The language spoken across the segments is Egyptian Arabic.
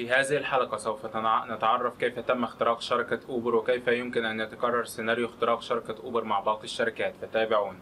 في هذه الحلقة سوف تنع- نتعرف كيف تم اختراق شركة أوبر وكيف يمكن أن يتكرر سيناريو اختراق شركة أوبر مع باقي الشركات فتابعونا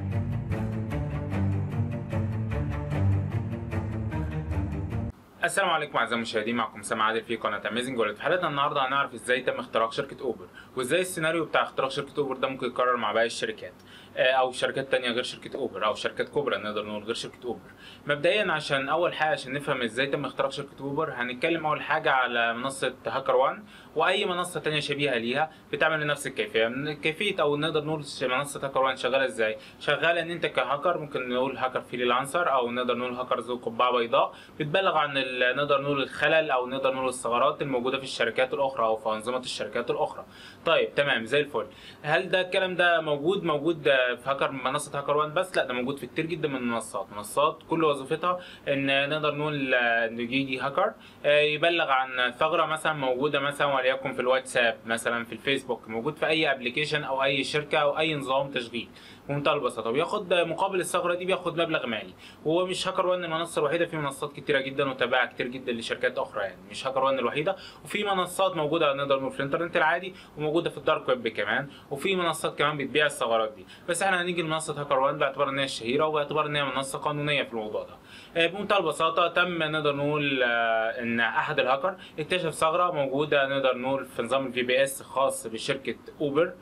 السلام عليكم اعزائي المشاهدين معكم سامع عادل في قناه اميزنج وورلد في حلقتنا النهارده هنعرف ازاي تم اختراق شركه اوبر وازاي السيناريو بتاع اختراق شركه اوبر ده ممكن يتكرر مع باقي الشركات آه، او شركات تانية غير شركه اوبر او شركات كبرى نقدر نقول غير شركه اوبر مبدئيا عشان اول حاجه عشان نفهم ازاي تم اختراق شركه اوبر هنتكلم اول حاجه على منصه هاكر وان واي منصه تانية شبيهه ليها بتعمل نفس الكيفيه من كيفيه او نقدر نقول منصه هاكر وان شغاله ازاي شغاله ان انت كهاكر ممكن نقول هاكر فريلانسر او نقدر نقول هاكر ذو قبعه بيضاء بتبلغ عن ال- نقدر نقول الخلل او نقدر نقول الثغرات الموجوده في الشركات الاخرى او في انظمه الشركات الاخرى طيب تمام زي الفل هل ده الكلام ده موجود موجود في هاكر منصه هاكر وان بس لا ده موجود في كتير جدا من المنصات منصات كل وظيفتها ان نقدر نقول آه، ان يجي هاكر آه، يبلغ عن ثغره مثلا موجوده مثلا وليكن في الواتساب مثلا في الفيسبوك موجود في اي ابلكيشن او اي شركه او اي نظام تشغيل بمنتهى البساطه وياخد مقابل الثغره دي بياخد مبلغ مالي هو مش هاكر وان المنصه الوحيده في منصات كتيره جدا وتابعه كتير جدا لشركات اخرى يعني مش هاكر وان الوحيده وفي منصات موجوده نقدر نقول في الانترنت العادي وموجوده في الدارك ويب كمان وفي منصات كمان بتبيع الثغرات دي بس احنا هنيجي لمنصه هاكر وان باعتبار ان هي الشهيره وباعتبار ان هي منصه قانونيه في الموضوع ده آه، بمنتهى البساطه تم نقدر نقول آه، ان احد الهاكر اكتشف ثغره موجوده نقدر نقول في نظام الفي بي اس خاص بشركه اوبر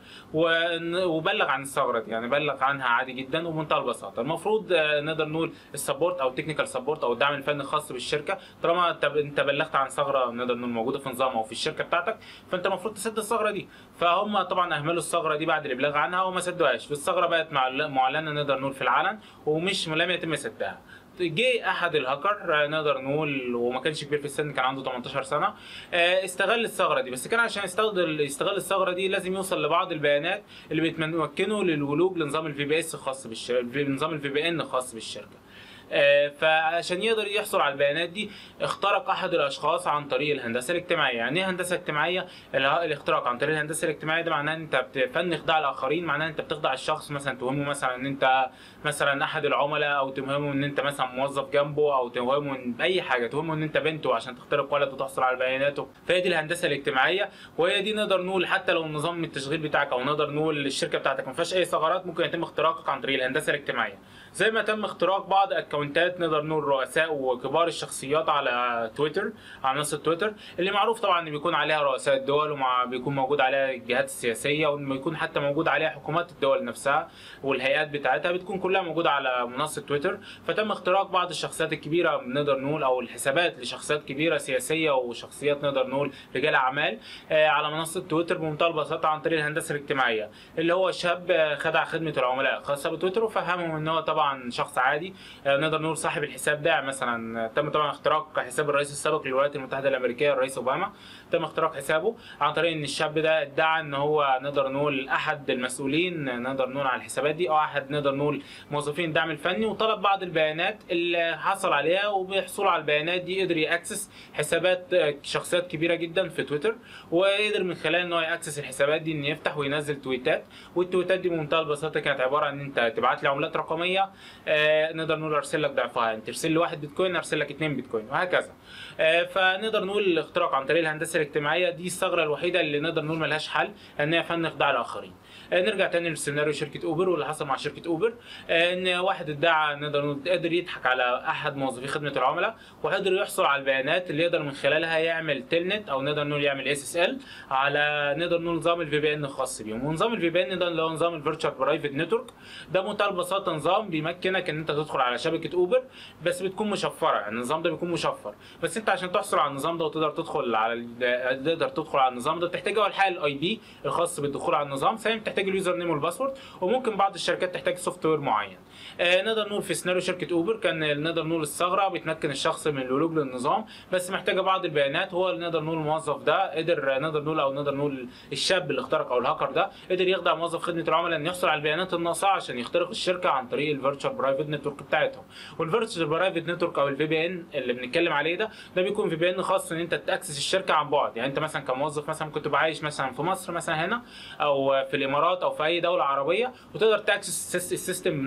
ون- وبلغ عن الثغره دي يعني بلغ عنها عادي جدا وبمنتهى البساطه المفروض آه، نقدر نقول السبورت او التكنيكال سبورت او الدعم الفني الخاص بالشركه طالما انت انت بلغت عن ثغره نقدر نقول موجوده في نظام او في الشركه بتاعتك فانت المفروض تسد الثغره دي فهم طبعا اهملوا الثغره دي بعد الابلاغ عنها وما سدوهاش والثغره بقت معل- معلنه نقدر نقول في العلن ومش لم يتم سدها جه احد الهاكر آه، نقدر نقول وما كانش كبير في السن كان عنده 18 سنه آه، استغل الثغره دي بس كان عشان يستغل يستغل الثغره دي لازم يوصل لبعض البيانات اللي بتمكنه للولوج لنظام الفي بي اس الخاص بالشركه نظام الفي بي ان الخاص بالشركه آه، فعشان يقدر يحصل على البيانات دي اخترق احد الاشخاص عن طريق الهندسه الاجتماعيه يعني ايه هندسه اجتماعيه اله- الاختراق عن طريق الهندسه الاجتماعيه ده معناه ان انت بتفن خداع الاخرين معناه ان انت بتخدع الشخص مثلا توهمه مثلا ان انت مثلا احد العملاء او توهمه ان انت مثلا موظف جنبه او توهمه ان باي حاجه توهمه ان انت بنته عشان تخترق ولد وتحصل على بياناته فهي دي الهندسه الاجتماعيه وهي دي نقدر نقول حتى لو نظام التشغيل بتاعك او نقدر نقول الشركه بتاعتك ما فيهاش اي ثغرات ممكن يتم اختراقك عن طريق الهندسه الاجتماعيه زي ما تم اختراق بعض اكونتات نقدر نقول رؤساء وكبار الشخصيات على تويتر على منصه تويتر اللي معروف طبعا ان بيكون عليها رؤساء الدول ومع بيكون موجود عليها الجهات السياسيه وبيكون حتى موجود عليها حكومات الدول نفسها والهيئات بتاعتها بتكون كلها موجوده على منصه تويتر فتم اختراق بعض الشخصيات الكبيره نقدر نقول او الحسابات لشخصيات كبيره سياسيه وشخصيات نقدر نقول رجال اعمال آه، على منصه تويتر بمنتهى البساطه عن طريق الهندسه الاجتماعيه اللي هو شاب آه، خدع خدمه العملاء خاصه بتويتر وفهمهم ان هو طبعا شخص عادي آه، نقدر نقول صاحب الحساب ده مثلا آه، تم طبعا اختراق حساب الرئيس السابق للولايات المتحده الامريكيه الرئيس اوباما تم اختراق حسابه عن طريق ان الشاب ده ادعى ان هو نقدر نقول احد المسؤولين آه، نقدر نقول على الحسابات دي او احد نقدر نقول موظفين الدعم الفني وطلب بعض البيانات اللي حصل عليها وبحصول على البيانات دي قدر ياكسس حسابات آه، شخصيات كبيره جدا في تويتر وقدر من خلال ان هو ياكسس الحسابات دي ان يفتح وينزل تويتات والتويتات دي بمنتهى البساطه كانت عباره عن ان انت تبعت لي عملات رقميه آه نقدر نقول ارسل لك ضعفها انت ترسل لي واحد بيتكوين ارسل لك اثنين بيتكوين وهكذا آه فنقدر نقول الاختراق عن طريق الهندسه الاجتماعيه دي الثغره الوحيده اللي نقدر نقول ملهاش حل ان هي فن خداع الاخرين آه نرجع تاني لسيناريو شركه اوبر واللي حصل مع شركه اوبر آه ان واحد ادعى نقدر نقول قدر يضحك على احد موظفي خدمه العملاء وقدر يحصل على البيانات اللي يقدر من خلالها يعمل تلنت او نقدر نقول يعمل اس اس ال على نقدر نقول نظام الفي بي ان الخاص بيهم ونظام الفي بي ان ده اللي هو نظام الفيرتشوال برايفت نتورك ده بمنتهى البساطه نظام بيمكنك ان انت تدخل على شبكه اوبر بس بتكون مشفره يعني النظام ده بيكون مشفر بس انت عشان تحصل على النظام ده وتقدر تدخل على ال- تقدر تدخل على النظام ده بتحتاج اول حاجه الاي بي الخاص بالدخول على النظام ثانيا بتحتاج اليوزر نيم والباسورد وممكن بعض الشركات تحتاج سوفت وير معين آه نقدر نقول في سيناريو شركه اوبر كان نقدر نقول الثغره بتمكن الشخص من الولوج للنظام بس محتاجه بعض البيانات هو اللي نقدر نقول الموظف ده قدر نقدر نقول او نقدر نقول الشاب اللي اخترق او الهاكر ده قدر يخدع موظف خدمه العملاء ان يحصل على البيانات الناقصه عشان يخترق الشركه عن طريق الفيرتشوال برايفت نتورك بتاعتهم والفيرتشوال برايفت نتورك او الفي بي ان اللي بنتكلم عليه ده ده بيكون في بي ان خاص ان انت تاكسس الشركه عن بعد يعني انت مثلا كموظف مثلا كنت تبقى عايش مثلا في مصر مثلا هنا او في الامارات او في اي دوله عربيه وتقدر تاكسس السيستم نقدر نقول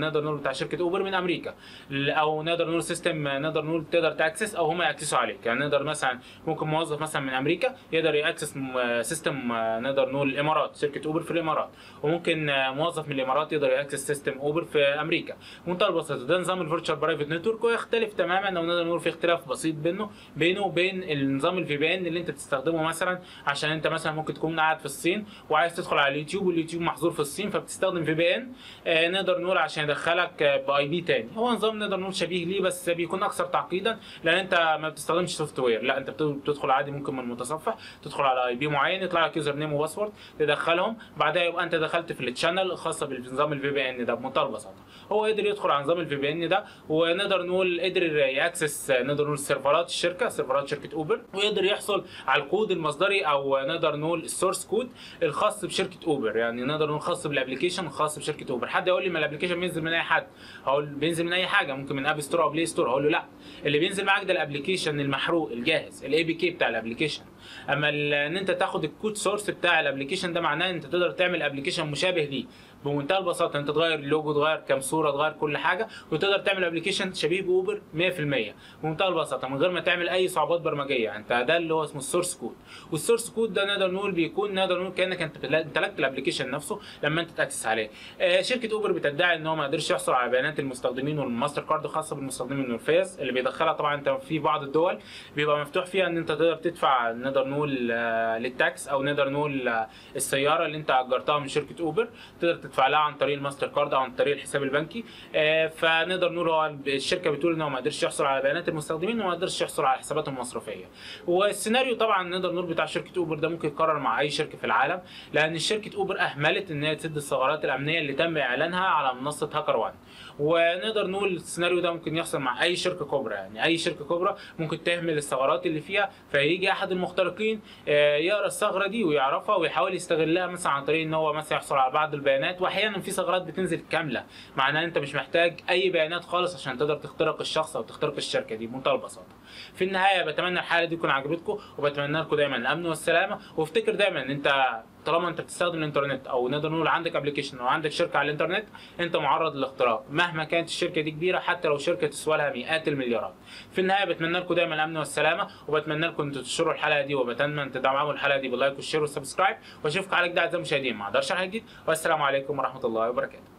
بتاع شركه اوبر من امريكا ل- او نقدر نقول سيستم نقدر نقول تقدر تاكسس او هم ياكسسوا عليك يعني نقدر مثلا ممكن موظف مثلا من امريكا يقدر ياكسس م- سيستم آه، نقدر نقول الامارات شركه اوبر في الامارات وممكن آه، موظف من الامارات يقدر ياكسس سيستم اوبر في امريكا بمنتهى البساطه ده نظام الفيرتشوال برايفت نتورك ويختلف تماما او نقدر نقول في اختلاف بسيط بينه بينه وبين النظام الفي بي ان اللي انت بتستخدمه مثلا عشان انت مثلا ممكن تكون قاعد في الصين وعايز تدخل على اليوتيوب واليوتيوب محظور في الصين فبتستخدم في بي ان آه، نقدر نقول عشان يدخلك آه، باي بي تاني هو نظام نقدر نقول شبيه ليه بس بيكون اكثر تعقيدا لان انت ما بتستخدمش سوفت وير لا انت بت- بتدخل عادي ممكن من المتصفح تدخل على اي بي معين يطلع لك يوزر نيم وباسورد تدخلهم بعدها يبقى انت دخلت في التشانل الخاصه بالنظام الفي بي ان ده بمنتهى البساطه هو قدر يدخل على نظام الفي بي ان ده ونقدر نقول قدر ياكسس نقدر نقول سيرفرات الشركه سيرفرات شركه اوبر ويقدر يحصل على الكود المصدري او نقدر نقول السورس كود الخاص بشركه اوبر يعني نقدر نقول خاص بالابلكيشن الخاص بشركه اوبر حد يقول لي ما الابلكيشن بينزل من اي حد هقول بينزل من اي حاجه ممكن من اب ستور او بلاي ستور هقول له لا اللي بينزل معاك ده الابلكيشن المحروق الجاهز الاي بي كي بتاع الابلكيشن اما ال- ان انت تاخد الكود سورس بتاع الابلكيشن ده معناه ان انت تقدر تعمل ابلكيشن مشابه ليه بمنتهى البساطه انت تغير اللوجو تغير كام صوره تغير كل حاجه وتقدر تعمل ابلكيشن شبيه باوبر 100% بمنتهى البساطه من غير ما تعمل اي صعوبات برمجيه انت ده اللي هو اسمه السورس كود والسورس كود ده نقدر نقول بيكون نقدر نقول كانك انت بتلا- امتلكت الابلكيشن نفسه لما انت تاكسس عليه آه، شركه اوبر بتدعي ان هو ما قدرش يحصل على بيانات المستخدمين والماستر كارد الخاصه بالمستخدمين والفيز اللي بيدخلها طبعا انت في بعض الدول بيبقى مفتوح فيها ان انت تقدر تدفع نقدر نقول آه، للتاكس او نقدر نقول آه، السياره اللي انت اجرتها من شركه اوبر تقدر تدفع لها عن طريق الماستر كارد او عن طريق الحساب البنكي آه، فنقدر نقول هو الشركه بتقول ان هو ما قدرش يحصل على بيانات المستخدمين وما قدرش يحصل على حساباتهم المصرفيه والسيناريو طبعا نقدر نقول بتاع شركه اوبر ده ممكن يتكرر مع اي شركه في العالم لان شركه اوبر اهملت ان هي تسد الثغرات الامنيه اللي تم اعلانها على منصه هاكر وان ونقدر نقول السيناريو ده ممكن يحصل مع اي شركه كبرى يعني اي شركه كبرى ممكن تهمل الثغرات اللي فيها فيجي احد المخترقين آه، يقرا الثغره دي ويعرفها ويحاول يستغلها مثلا عن طريق ان هو مثلا يحصل على بعض البيانات واحيانا في ثغرات بتنزل كامله معناها انت مش محتاج اي بيانات خالص عشان تقدر تخترق الشخص او تخترق الشركه دي بمنتهى البساطه في النهايه بتمنى الحلقه دي تكون عجبتكم وبتمنى لكم دايما الامن والسلامه وافتكر دايما ان انت طالما انت بتستخدم الانترنت او نقدر نقول عندك ابلكيشن او عندك شركه على الانترنت انت معرض للاختراق مهما كانت الشركه دي كبيره حتى لو شركه تسوى لها مئات المليارات في النهايه بتمنى لكم دايما الامن والسلامه وبتمنى لكم انتوا تنشروا الحلقه دي وبتمنى ان تدعموا الحلقه دي باللايك والشير والسبسكرايب واشوفكم على جديد اعزائي المشاهدين مع دار شرح جديد والسلام عليكم ورحمه الله وبركاته